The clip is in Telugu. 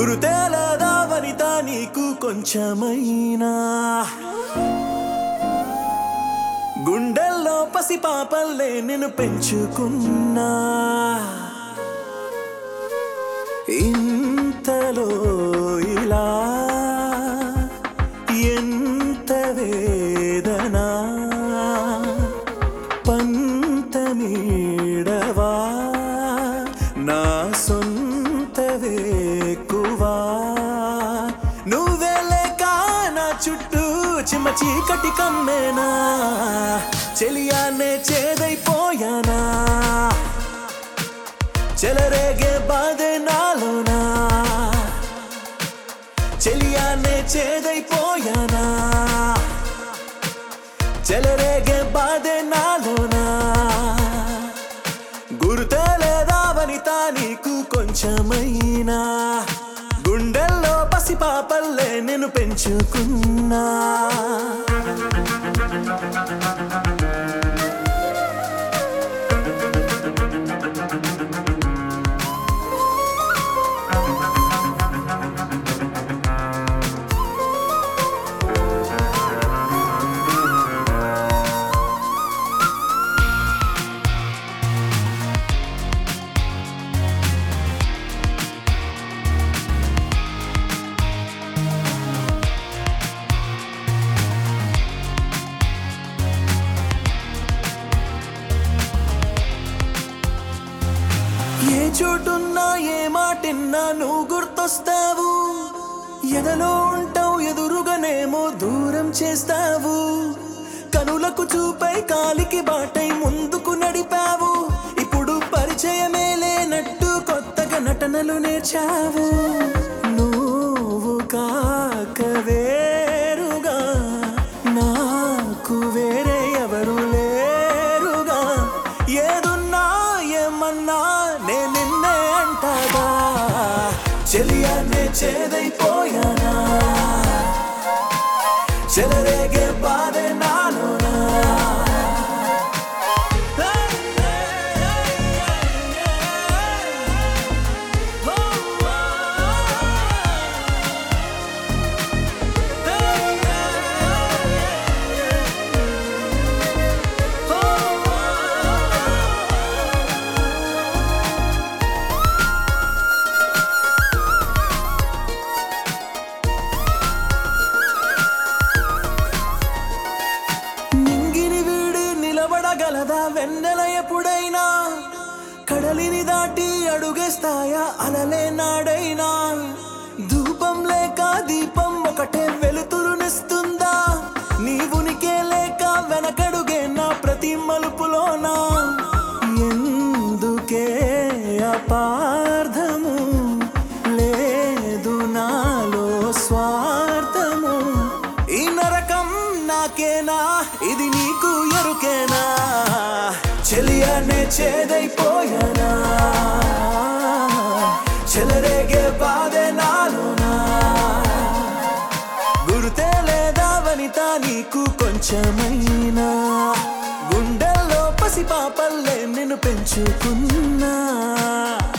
గురుతేలదా వనిత నీకు కొంచెమైనా గుండెల్లో పసి పాపల్లే నేను పెంచుకున్నా ఇంతలో ఇలా ఎంత వేదన పంతమీడవా నా సొంత వేకువా నువ్వే లేక నా చుట్టూ చిమ్మ చీకటి కమ్మేనా చెలియానే చేదైపోయానా చెలరేగే బాధే నాలోనా చెలియానే చేదైపోయానా చెలరేగే బాధే నాలోనా గుర్తులేదా వనిత నీకు కొంచెమైనా గుండెల్లో పసి పాపల్లే నేను పెంచుకున్నా ఏ చోటున్నా ఏ మాటిన్నా నువ్వు గుర్తొస్తావు ఎదలో ఉంటావు ఎదురుగానేమో దూరం చేస్తావు కనులకు చూపై కాలికి బాటై ముందుకు నడిపావు ఇప్పుడు పరిచయమే లేనట్టు కొత్తగా నటనలు నేర్చావు నువ్వు కాక వేరుగా నాకు వేరే ఎవరు లేరుగా ఏదున్నా ఏమన్నా నే నిన్నే అంటాగా చెలియానే చేదైపోయానా చెలరేగే బాధే నాలోనా నింగిని వీడి నిలబడగలదా వెన్నెల ఎప్పుడైనా కడలిని దాటి అడుగేస్తాయా అలలే నాడైనా ధూపం లేక దీపం ఒకటే వెలుతురునిస్తుందా నీవునికే లేక వెనకడుగే నా ప్రతి మలుపులోనా ఎందుకే అపార్థము లేదు నాలో స్వార్థము ఈ నరకం నాకేనా ఇది నీకు ఎరుకేనా చెలియానే చేదైపోయానా చెలరేగే బాధే నాలోనా గుర్తే లేదా వనిత నీకు కొంచెమైనా గుండెల్లో పసి పాపల్లే నిన్ను పెంచుకున్నా